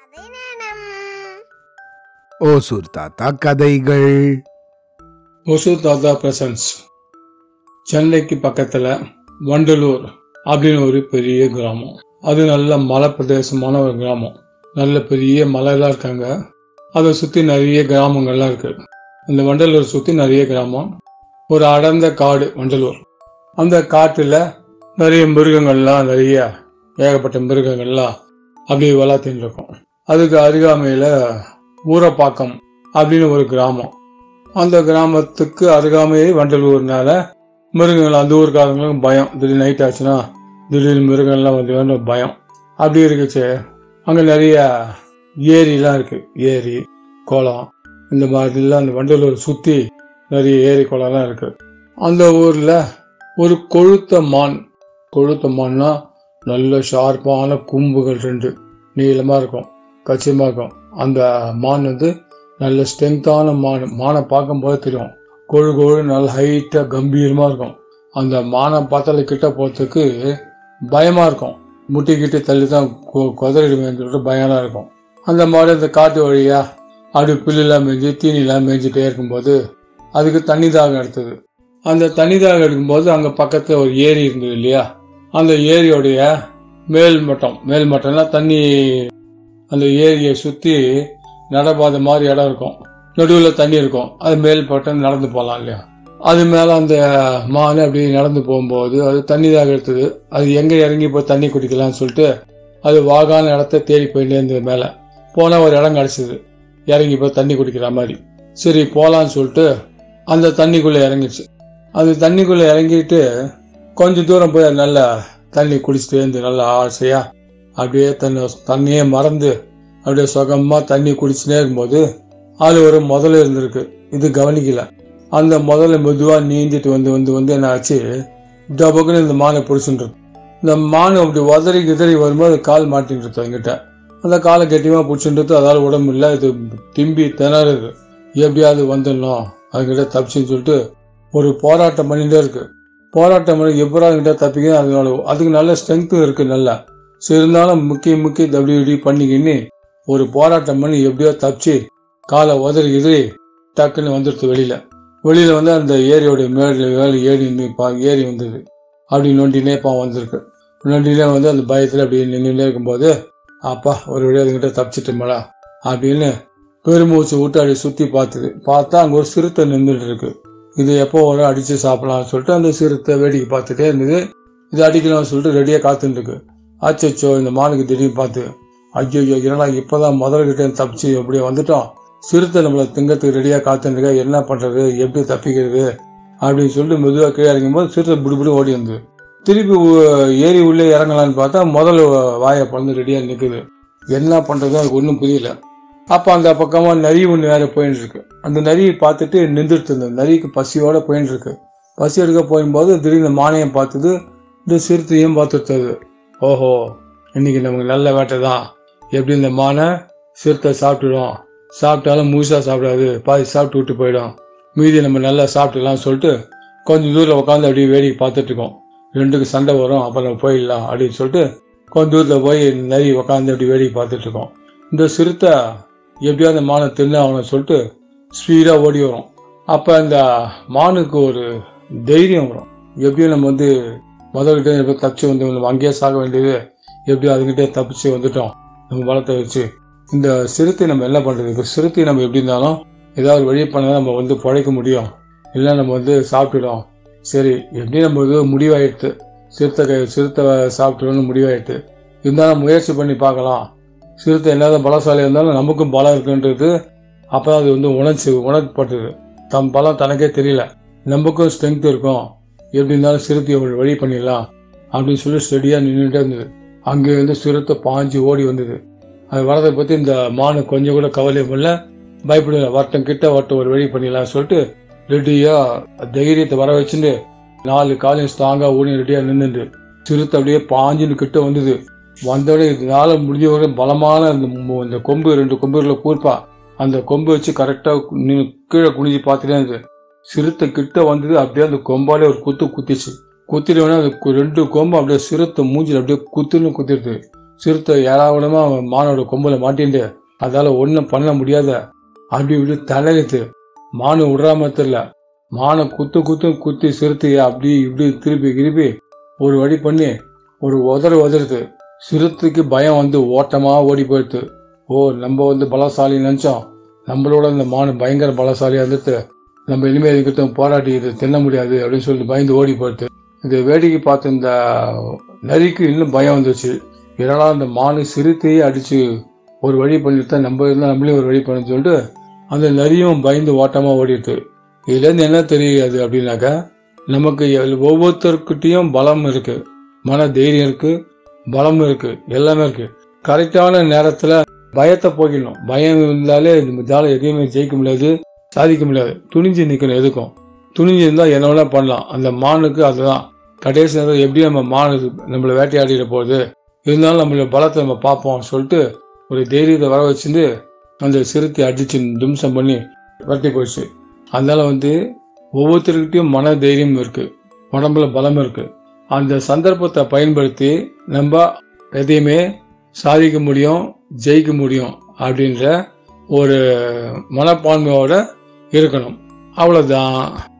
கதை நேரம் ஓசூர் தாத்தா கதைகள் ஒசூர் தாத்தா பிரசன்ஸ் சென்னைக்கு பக்கத்துல வண்டலூர் அப்படின்னு ஒரு பெரிய கிராமம் அது நல்ல மலை பிரதேசமான ஒரு கிராமம் நல்ல பெரிய மலையெல்லாம் இருக்காங்க அதை சுத்தி நிறைய கிராமங்கள்லாம் இருக்கு இந்த வண்டலூர் சுத்தி நிறைய கிராமம் ஒரு அடர்ந்த காடு வண்டலூர் அந்த காட்டுல நிறைய மிருகங்கள்லாம் நிறைய ஏகப்பட்ட மிருகங்கள்லாம் அப்படியே வளர்த்தின்னு இருக்கும் அதுக்கு அருகாமையில ஊரப்பாக்கம் அப்படின்னு ஒரு கிராமம் அந்த கிராமத்துக்கு அருகாமையே வண்டலூர்னால மிருகங்கள் அந்த ஊருக்காரங்களுக்கும் பயம் திடீர் நைட் ஆச்சுன்னா திடீர்னு மிருகங்கள்லாம் வந்து வேணும் பயம் அப்படி இருக்குச்சு அங்கே நிறைய ஏரிலாம் இருக்கு ஏரி குளம் இந்த மாதிரிலாம் அந்த வண்டலூர் சுற்றி நிறைய ஏரி குளம்லாம் இருக்கு அந்த ஊரில் ஒரு கொழுத்த மான் கொழுத்த மான்னா நல்ல ஷார்ப்பான கும்புகள் ரெண்டு நீளமாக இருக்கும் கச்சியமாக இருக்கும் அந்த மான் வந்து நல்ல ஸ்ட்ரென்த்தான மான் மானை பார்க்கும்போது தெரியும் கொழு கொழு நல்ல ஹைட்டாக கம்பீரமாக இருக்கும் அந்த மானை பார்த்தால கிட்ட போகிறதுக்கு பயமாக இருக்கும் முட்டிக்கிட்டு தள்ளி தான் குதிரைடுவேன்னு சொல்லிட்டு பயம்லாம் இருக்கும் அந்த மாடு அந்த காட்டு வழியா அப்படி புல்லெல்லாம் மேய்ஞ்சி தீனிலாம் மேய்ஞ்சிட்டே இருக்கும்போது அதுக்கு தண்ணி தாகம் எடுத்தது அந்த தண்ணி தாகம் எடுக்கும்போது அங்கே பக்கத்தில் ஒரு ஏரி இருந்தது இல்லையா அந்த ஏரியோடைய மேல் மட்டம் மேல் மட்டம்னா தண்ணி அந்த ஏரியை சுற்றி நடப்பாத மாதிரி இடம் இருக்கும் நடுவில் தண்ணி இருக்கும் அது மேல் பட்டம் நடந்து போகலாம் இல்லையா அது மேலே அந்த மான் அப்படி நடந்து போகும்போது அது தண்ணி தாக எடுத்தது அது எங்கே இறங்கி போய் தண்ணி குடிக்கலாம்னு சொல்லிட்டு அது வாகான இடத்த தேடி போயிட்டே இருந்தது மேலே போனால் ஒரு இடம் கிடச்சிது இறங்கி போய் தண்ணி குடிக்கிற மாதிரி சரி போகலான்னு சொல்லிட்டு அந்த தண்ணிக்குள்ளே இறங்கிச்சு அது தண்ணிக்குள்ளே இறங்கிட்டு கொஞ்சம் தூரம் போய் அது நல்லா தண்ணி குடிச்சிட்டே இருந்து நல்லா ஆசையாக அப்படியே தன்னை தண்ணியே மறந்து அப்படியே சுகமாக தண்ணி குடிச்சுட்டே இருக்கும்போது அது ஒரு முதல்ல இருந்திருக்கு இது கவனிக்கல அந்த முதல்ல மெதுவாக நீந்திட்டு வந்து வந்து வந்து என்ன ஆச்சு டபக்குன்னு இந்த மானை பிடிச்சுட்டு இந்த மான் அப்படி உதறி கிதறி வரும்போது கால் மாட்டின்றது என்கிட்ட அந்த காலை கெட்டியமாக பிடிச்சின்றது அதால் உடம்பு இல்லை இது திம்பி திணறுது எப்படியாவது வந்துடணும் அதுக்கிட்ட தப்பிச்சுன்னு சொல்லிட்டு ஒரு போராட்டம் பண்ணிட்டே இருக்கு போராட்டம் பண்ணி எப்படா கிட்ட தப்பிக்க அதனால அதுக்கு நல்ல ஸ்ட்ரென்த்தும் இருக்கு நல்லா சரி இருந்தாலும் முக்கிய முக்கிய டபிள்யூ டி பண்ணிக்கின்னு ஒரு போராட்டம் பண்ணி எப்படியோ தப்பிச்சு காலை உதறி எதிரி டக்குன்னு வந்துடுது வெளியில வெளியில வந்து அந்த ஏரியோடைய மேல் மேல் ஏறி நிப்பா ஏறி வந்தது அப்படி நொண்டினே பா வந்திருக்கு நொண்டினே வந்து அந்த பயத்துல அப்படியே நின்றுட்டே இருக்கும்போது அப்பா ஒரு வழியாக அதுங்கிட்ட தப்பிச்சிட்டோம்டா அப்படின்னு பெருமூச்சு விட்டு அப்படி சுத்தி பார்த்தது பார்த்தா அங்க ஒரு சிறுத்தை நின்றுட்டு இருக்கு இது எப்போ வரும் அடிச்சு சாப்பிடலாம்னு சொல்லிட்டு அந்த சிறுத்தை வேடிக்கை பார்த்துட்டே இருந்தது இது அடிக்கலாம்னு சொல்லிட்டு ரெடியாக காத்துட்டு இருக்கு அச்சோ இந்த மானுக்கு திடீர்னு பார்த்து ஐயோ என்னடா இப்பதான் முதல்கிட்ட தப்பிச்சு அப்படியே வந்துட்டோம் சிறுத்தை நம்மளை திங்கத்துக்கு ரெடியாக காத்துருக்க என்ன பண்றது எப்படி தப்பிக்கிறது அப்படின்னு சொல்லிட்டு மெதுவாக கீழே இறங்கும் போது சிறுத்தை பிடிபிடி ஓடி வந்தது திருப்பி உ- ஏரி உள்ளே இறங்கலான்னு பார்த்தா முதல்ல வாயை பறந்து ரெடியாக நிற்குது என்ன பண்றது அதுக்கு ஒன்றும் புரியல அப்போ அந்த பக்கமாக நரி ஒன்று வேற போயின்னு இருக்கு அந்த நரியை பார்த்துட்டு நின்றுட்டு இருந்தது நரிக்கு பசியோட போயின்னு இருக்கு பசி எடுக்க போகும்போது திடீர்னு மானையும் பார்த்தது இந்த சிறுத்தையும் பார்த்துட்டது ஓஹோ இன்னைக்கு நமக்கு நல்ல வேட்டை தான் எப்படி இந்த மானை சிறுத்தை சாப்பிட்டுடும் சாப்பிட்டாலும் முழுசா சாப்பிடாது பாதி சாப்பிட்டு விட்டு போயிடும் மீதி நம்ம நல்லா சாப்பிட்டுலாம் சொல்லிட்டு கொஞ்சம் தூரம் உட்காந்து அப்படியே வேடிக்கை பார்த்துட்டு இருக்கோம் ரெண்டுக்கு சண்டை வரும் அப்போ நம்ம போயிடலாம் அப்படின்னு சொல்லிட்டு கொஞ்ச தூரத்தில் போய் நரி உட்காந்து அப்படி வேடிக்கை பார்த்துட்டு இருக்கோம் இந்த சிறுத்தை எப்படியாவது அந்த மானை தின்னு ஆகணும்னு சொல்லிட்டு ஸ்பீடாக ஓடி வரும் அப்போ அந்த மானுக்கு ஒரு தைரியம் வரும் எப்படியும் நம்ம வந்து முதல்கிட்ட எப்போ தப்பிச்சு வந்து நம்ம அங்கேயே சாக வேண்டியது எப்படியும் அதுக்கிட்டே தப்பிச்சு வந்துட்டோம் நம்ம பலத்தை வச்சு இந்த சிறுத்தை நம்ம என்ன பண்றது இப்போ சிறுத்தை நம்ம எப்படி இருந்தாலும் ஏதாவது வழி பண்ணா நம்ம வந்து பிழைக்க முடியும் இல்லை நம்ம வந்து சாப்பிட்டுடும் சரி எப்படி நம்ம இது முடிவாயிடுது சிறுத்தை கை- சிறுத்தை சாப்பிட்டுடணும்னு முடிவாயிடுது இருந்தாலும் முயற்சி பண்ணி பார்க்கலாம் சிறுத்தை என்னதான் பலசாலி இருந்தாலும் நமக்கும் பலம் இருக்குன்றது அப்பதான் அது வந்து உணர்ச்சி உணர்ப்பட்டது தம் பலம் தனக்கே தெரியல நமக்கும் ஸ்ட்ரென்த் இருக்கும் எப்படி இருந்தாலும் சிறுத்தையை ஒரு வழி பண்ணிடலாம் அப்படின்னு சொல்லி ஸ்டெடியாக நின்றுட்டே இருந்தது அங்கே வந்து சிறுத்தை பாஞ்சு ஓடி வந்தது அது வரதை பற்றி இந்த மானு கொஞ்சம் கூட கவலை பண்ணல பயப்படல வரட்டம் கிட்ட வரட்டும் ஒரு வழி பண்ணிடலாம் சொல்லிட்டு ரெடியாக தைரியத்தை வர வச்சுட்டு நாலு காலையும் ஸ்ட்ராங்காக ஓடி ரெடியாக நின்றுது சிறுத்தை அப்படியே பாஞ்சுன்னு கிட்ட வந்தது வந்தோடனே இதனால முடிஞ்ச வரை பலமான இந்த மு- இந்த கொம்பு ரெண்டு கொம்புகளை கூர்ப்பா அந்த கொம்பு வச்சு கரெக்டாக கீழே குனிஞ்சு பார்த்துட்டே இருந்தது சிறுத்தை கிட்ட வந்தது அப்படியே அந்த கொம்பாலே ஒரு குத்து குத்திச்சு குத்திடுவேனா அந்த கு- ரெண்டு கொம்பு அப்படியே சிறுத்தை மூஞ்சில அப்படியே குத்துன்னு குத்திடுது சிறுத்தை ஏராளமா அவன் மானோட கொம்புல மாட்டிண்டு அதால ஒன்றும் பண்ண முடியாத அப்படி இப்படி தலையெழுத்து மானு விடுறாம தெரியல மானை குத்து குத்து குத்தி சிறுத்தைய அப்படி இப்படி திருப்பி திருப்பி ஒரு வழி பண்ணி ஒரு உதறு உதறுது சிறுத்தைக்கு பயம் வந்து ஓட்டமா ஓடி போயிடுது ஓ நம்ம வந்து பலசாலி நினைச்சோம் நம்மளோட இந்த மானு பயங்கர பலசாலியா இருந்துட்டு நம்ம இனிமேல் இதுக்கிட்ட போராட்டி இது தின்ன முடியாது அப்படின்னு சொல்லிட்டு பயந்து ஓடி போயிடுது இந்த வேடிக்கை பார்த்த இந்த நரிக்கு இன்னும் பயம் வந்துச்சு இதனால அந்த மானு சிறுத்தையே அடிச்சு ஒரு வழி பண்ணிட்டு தான் நம்ம இருந்தால் நம்மளே ஒரு வழி பண்ணு சொல்லிட்டு அந்த நரியும் பயந்து ஓட்டமா ஓடிடுது இதுல இருந்து என்ன தெரியாது அப்படின்னாக்கா நமக்கு எல்- ஒவ்வொருத்தருக்கிட்டையும் பலம் இருக்கு மன தைரியம் இருக்கு பலம் இருக்கு எல்லாமே இருக்கு கரெக்டான நேரத்துல பயத்தை போக்கிடணும் பயம் இருந்தாலே இதால எதையுமே ஜெயிக்க முடியாது சாதிக்க முடியாது துணிஞ்சு நிக்கணும் எதுக்கும் துணிஞ்சு இருந்தா என்ன வேணா பண்ணலாம் அந்த மானுக்கு அதுதான் கடைசி நேரம் எப்படி நம்ம மானு நம்மளை வேட்டையாடிட போகுது இருந்தாலும் நம்மளோட பலத்தை நம்ம பார்ப்போம் சொல்லிட்டு ஒரு தைரியத்தை வர வச்சுட்டு அந்த சிறுத்தை அடிச்சு தும்சம் பண்ணி வரட்டி போயிடுச்சு அதனால வந்து ஒவ்வொருத்தருக்கிட்டையும் மன தைரியம் இருக்கு உடம்புல பலம் இருக்கு அந்த சந்தர்ப்பத்தை பயன்படுத்தி நம்ம எதையுமே சாதிக்க முடியும் ஜெயிக்க முடியும் அப்படின்ற ஒரு மனப்பான்மையோட இருக்கணும் அவ்வளவுதான்